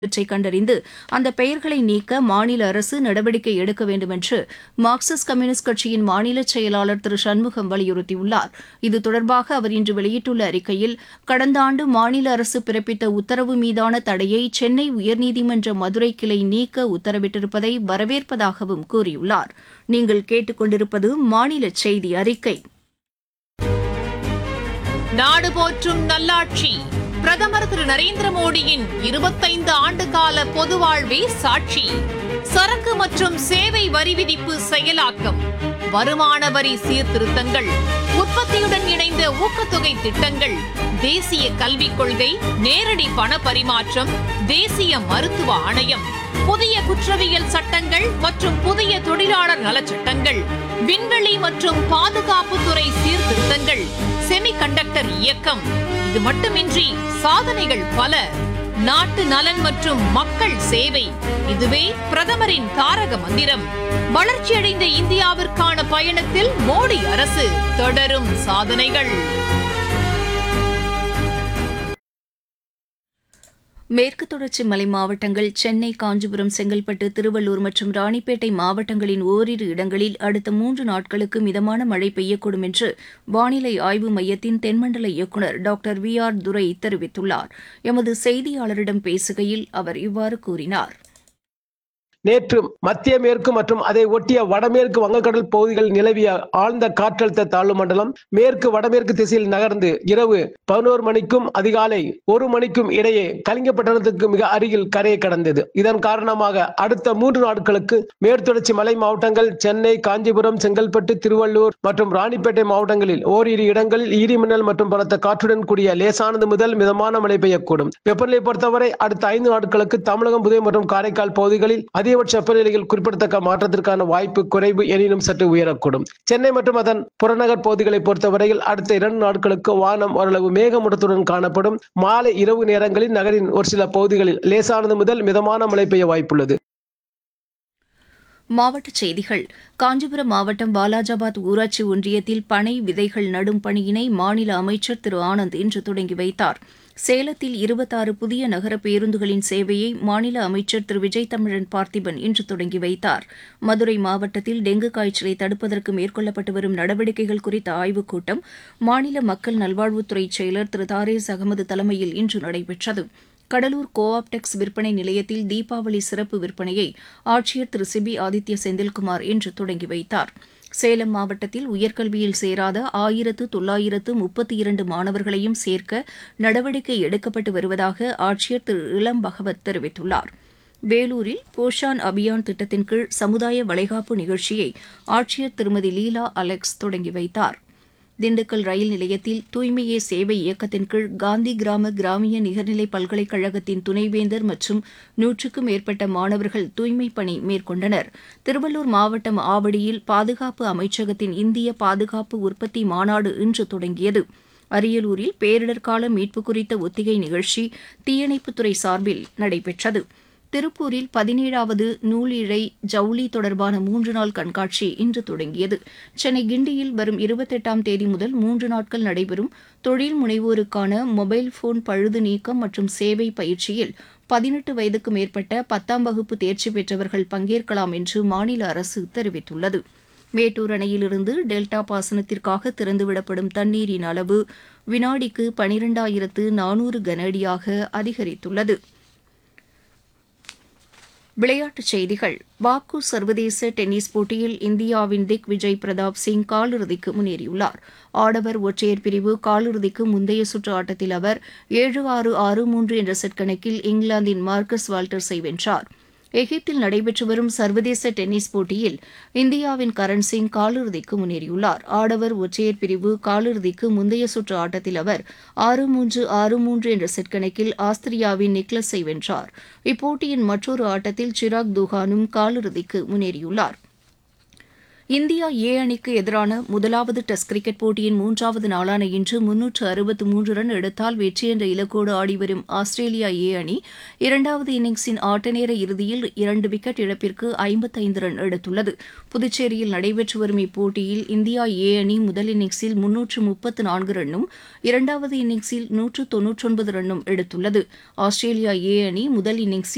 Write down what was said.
இவற்றை கண்டறிந்து அந்த பெயர்களை நீக்க மாநில அரசு நடவடிக்கை எடுக்க வேண்டுமென்று மார்க்சிஸ்ட் கம்யூனிஸ்ட் கட்சியின் மாநில செயலாளர் திரு சண்முகம் வலியுறுத்தியுள்ளார் இது தொடர்பாக அவர் இன்று வெளியிட்டுள்ள அறிக்கையில் கடந்த ஆண்டு மாநில அரசு பிறப்பித்த உத்தரவு மீதான தடையை சென்னை உயர்நீதிமன்ற மதுரை கிளை நீக்க உத்தரவிட்டிருப்பதை வரவேற்பதாகவும் கூறியுள்ளார் நீங்கள் கேட்டுக்கொண்டிருப்பது மாநில செய்தி அறிக்கை நாடு போற்றும் நல்லாட்சி பிரதமர் திரு நரேந்திர மோடியின் இருபத்தைந்து ஆண்டு கால பொது வாழ்வே சாட்சி சரக்கு மற்றும் சேவை வரி விதிப்பு செயலாக்கம் வருமான வரி சீர்திருத்தங்கள் உற்பத்தியுடன் இணைந்த ஊக்கத்தொகை திட்டங்கள் தேசிய கல்விக் கொள்கை நேரடி பண பரிமாற்றம் தேசிய மருத்துவ ஆணையம் புதிய குற்றவியல் சட்டங்கள் மற்றும் புதிய தொழிலாளர் நலச்சட்டங்கள் விண்வெளி மற்றும் பாதுகாப்புத்துறை சீர்திருத்தங்கள் செமிகண்டக்டர் இயக்கம் இது மட்டுமின்றி சாதனைகள் பல நாட்டு நலன் மற்றும் மக்கள் சேவை இதுவே பிரதமரின் தாரக மந்திரம் வளர்ச்சியடைந்த இந்தியாவிற்கான பயணத்தில் மோடி அரசு தொடரும் சாதனைகள் மேற்கு தொடர்ச்சி மலை மாவட்டங்கள் சென்னை காஞ்சிபுரம் செங்கல்பட்டு திருவள்ளூர் மற்றும் ராணிப்பேட்டை மாவட்டங்களின் ஓரிரு இடங்களில் அடுத்த மூன்று நாட்களுக்கு மிதமான மழை பெய்யக்கூடும் என்று வானிலை ஆய்வு மையத்தின் தென்மண்டல இயக்குநர் டாக்டர் வி ஆர் துரை தெரிவித்துள்ளார் எமது செய்தியாளரிடம் பேசுகையில் அவர் இவ்வாறு கூறினார் நேற்று மத்திய மேற்கு மற்றும் அதை ஒட்டிய வடமேற்கு வங்கக்கடல் பகுதிகளில் நிலவிய ஆழ்ந்த காற்றழுத்த தாழ்வு மண்டலம் மேற்கு வடமேற்கு திசையில் நகர்ந்து இரவு பதினோரு மணிக்கும் அதிகாலை ஒரு மணிக்கும் இடையே கலிங்கப்பட்டணத்துக்கு மிக அருகில் கரையை கடந்தது இதன் காரணமாக அடுத்த மூன்று நாட்களுக்கு மேற்தொடர்ச்சி மலை மாவட்டங்கள் சென்னை காஞ்சிபுரம் செங்கல்பட்டு திருவள்ளூர் மற்றும் ராணிப்பேட்டை மாவட்டங்களில் ஓரிரு இடங்களில் ஈரிமின்னல் மற்றும் பலத்த காற்றுடன் கூடிய லேசானது முதல் மிதமான மழை பெய்யக்கூடும் வெப்பநிலை பொறுத்தவரை அடுத்த ஐந்து நாட்களுக்கு தமிழகம் புதுவை மற்றும் காரைக்கால் பகுதிகளில் அதிகபட்ச வெப்பநிலையில் குறிப்பிடத்தக்க மாற்றத்திற்கான வாய்ப்பு குறைவு எனினும் சற்று உயரக்கூடும் சென்னை மற்றும் அதன் புறநகர் பகுதிகளை பொறுத்தவரையில் அடுத்த இரண்டு நாட்களுக்கு வானம் ஓரளவு மேகமூட்டத்துடன் காணப்படும் மாலை இரவு நேரங்களில் நகரின் ஒரு சில பகுதிகளில் லேசானது முதல் மிதமான மழை பெய்ய வாய்ப்புள்ளது மாவட்டச் செய்திகள் காஞ்சிபுரம் மாவட்டம் வாலாஜாபாத் ஊராட்சி ஒன்றியத்தில் பனை விதைகள் நடும் பணியினை மாநில அமைச்சர் திரு ஆனந்த் இன்று தொடங்கி வைத்தார் சேலத்தில் இருபத்தாறு புதிய நகர பேருந்துகளின் சேவையை மாநில அமைச்சர் திரு விஜய் தமிழன் பார்த்திபன் இன்று தொடங்கி வைத்தார் மதுரை மாவட்டத்தில் டெங்கு காய்ச்சலை தடுப்பதற்கு மேற்கொள்ளப்பட்டு வரும் நடவடிக்கைகள் குறித்த ஆய்வுக் கூட்டம் மாநில மக்கள் நல்வாழ்வுத்துறை செயலர் திரு தாரேஸ் அகமது தலைமையில் இன்று நடைபெற்றது கடலூர் கோ ஆப்டெக்ஸ் விற்பனை நிலையத்தில் தீபாவளி சிறப்பு விற்பனையை ஆட்சியர் திரு சிபி ஆதித்ய செந்தில்குமார் இன்று தொடங்கி வைத்தார் சேலம் மாவட்டத்தில் உயர்கல்வியில் சேராத ஆயிரத்து தொள்ளாயிரத்து முப்பத்தி இரண்டு மாணவர்களையும் சேர்க்க நடவடிக்கை எடுக்கப்பட்டு வருவதாக ஆட்சியர் திரு இளம் பகவத் தெரிவித்துள்ளார் வேலூரில் போஷான் அபியான் திட்டத்தின் கீழ் சமுதாய வளைகாப்பு நிகழ்ச்சியை ஆட்சியர் திருமதி லீலா அலெக்ஸ் தொடங்கி வைத்தார் திண்டுக்கல் ரயில் நிலையத்தில் தூய்மையே சேவை இயக்கத்தின் கீழ் காந்தி கிராம கிராமிய நிகர்நிலை பல்கலைக்கழகத்தின் துணைவேந்தர் மற்றும் நூற்றுக்கும் மேற்பட்ட மாணவர்கள் தூய்மைப் பணி மேற்கொண்டனர் திருவள்ளூர் மாவட்டம் ஆவடியில் பாதுகாப்பு அமைச்சகத்தின் இந்திய பாதுகாப்பு உற்பத்தி மாநாடு இன்று தொடங்கியது அரியலூரில் பேரிடர்கால மீட்பு குறித்த ஒத்திகை நிகழ்ச்சி தீயணைப்புத்துறை சார்பில் நடைபெற்றது திருப்பூரில் பதினேழாவது நூல் இழை ஜவுளி தொடர்பான மூன்று நாள் கண்காட்சி இன்று தொடங்கியது சென்னை கிண்டியில் வரும் இருபத்தெட்டாம் தேதி முதல் மூன்று நாட்கள் நடைபெறும் தொழில் முனைவோருக்கான மொபைல் போன் பழுது நீக்கம் மற்றும் சேவை பயிற்சியில் பதினெட்டு வயதுக்கு மேற்பட்ட பத்தாம் வகுப்பு தேர்ச்சி பெற்றவர்கள் பங்கேற்கலாம் என்று மாநில அரசு தெரிவித்துள்ளது மேட்டூர் அணையிலிருந்து டெல்டா பாசனத்திற்காக திறந்துவிடப்படும் தண்ணீரின் அளவு வினாடிக்கு பனிரெண்டாயிரத்து நானூறு கன அடியாக அதிகரித்துள்ளது விளையாட்டுச் செய்திகள் பாக்கு சர்வதேச டென்னிஸ் போட்டியில் இந்தியாவின் திக் விஜய் பிரதாப் சிங் காலிறுதிக்கு முன்னேறியுள்ளார் ஆடவர் ஒற்றையர் பிரிவு காலிறுதிக்கு முந்தைய சுற்று ஆட்டத்தில் அவர் ஏழு ஆறு ஆறு மூன்று என்ற செட் கணக்கில் இங்கிலாந்தின் மார்க்கஸ் வால்டர்ஸை வென்றார் எகிப்தில் நடைபெற்று வரும் சர்வதேச டென்னிஸ் போட்டியில் இந்தியாவின் கரண் சிங் காலிறுதிக்கு முன்னேறியுள்ளார் ஆடவர் ஒற்றையர் பிரிவு காலிறுதிக்கு முந்தைய சுற்று ஆட்டத்தில் அவர் ஆறு மூன்று ஆறு மூன்று என்ற செட் கணக்கில் ஆஸ்திரியாவின் நிக்லஸை வென்றார் இப்போட்டியின் மற்றொரு ஆட்டத்தில் சிராக் துஹானும் காலிறுதிக்கு முன்னேறியுள்ளார் இந்தியா ஏ அணிக்கு எதிரான முதலாவது டெஸ்ட் கிரிக்கெட் போட்டியின் மூன்றாவது நாளான இன்று முன்னூற்று அறுபத்து மூன்று ரன் எடுத்தால் வெற்றி என்ற இலக்கோடு ஆடிவரும் ஆஸ்திரேலியா ஏ அணி இரண்டாவது இன்னிங்ஸின் ஆட்டநேர இறுதியில் இரண்டு விக்கெட் இழப்பிற்கு ஐம்பத்தைந்து ரன் எடுத்துள்ளது புதுச்சேரியில் நடைபெற்று வரும் இப்போட்டியில் இந்தியா ஏ அணி முதல் இன்னிங்ஸில் முன்னூற்று முப்பத்து நான்கு ரன்னும் இரண்டாவது இன்னிங்ஸில் நூற்று தொன்னூற்றொன்பது ரன்னும் எடுத்துள்ளது ஆஸ்திரேலியா ஏ அணி முதல் இன்னிங்ஸில்